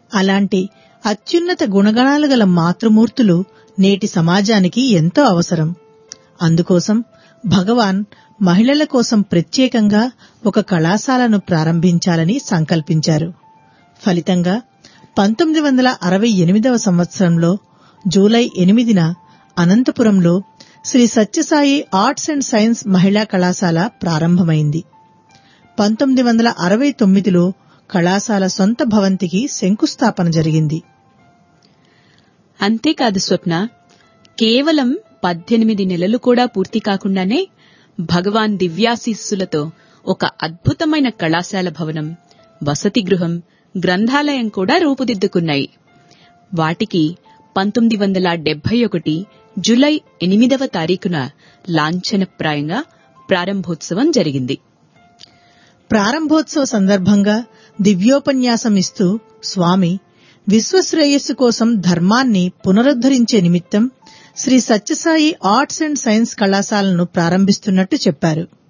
అలాంటి అత్యున్నత గుణగణాలు గల మాతృమూర్తులు నేటి సమాజానికి ఎంతో అవసరం అందుకోసం భగవాన్ మహిళల కోసం ప్రత్యేకంగా ఒక కళాశాలను ప్రారంభించాలని సంకల్పించారు ఫలితంగా పంతొమ్మిది వందల అరవై ఎనిమిదవ సంవత్సరంలో జూలై ఎనిమిదిన అనంతపురంలో Sri Sathya Sai arts and science మహిళా కళాశాల ప్రారంభమైంది పంతొమ్మిది వందల అరవై తొమ్మిదిలో కళాశాల సొంత భవంతికి శంకుస్థాపన జరిగింది అంతేకాదు స్వప్న కేవలం పద్దెనిమిది నెలలు కూడా పూర్తి కాకుండానే భగవాన్ దివ్యాశీస్సులతో ఒక అద్భుతమైన కళాశాల భవనం వసతి గృహం గ్రంథాలయం కూడా రూపుదిద్దుకున్నాయి వాటికి పంతొమ్మిది వందల డెబ్బై ఒకటి జులై ఎనిమిదవ తారీఖున లాంఛనప్రాయంగా ప్రారంభోత్సవం జరిగింది ప్రారంభోత్సవ సందర్భంగా దివ్యోపన్యాసం ఇస్తూ స్వామి విశ్వశ్రేయస్సు కోసం ధర్మాన్ని పునరుద్ధరించే నిమిత్తం Sri Sathya Sai arts and science కళాశాలను ప్రారంభిస్తున్నట్టు చెప్పారు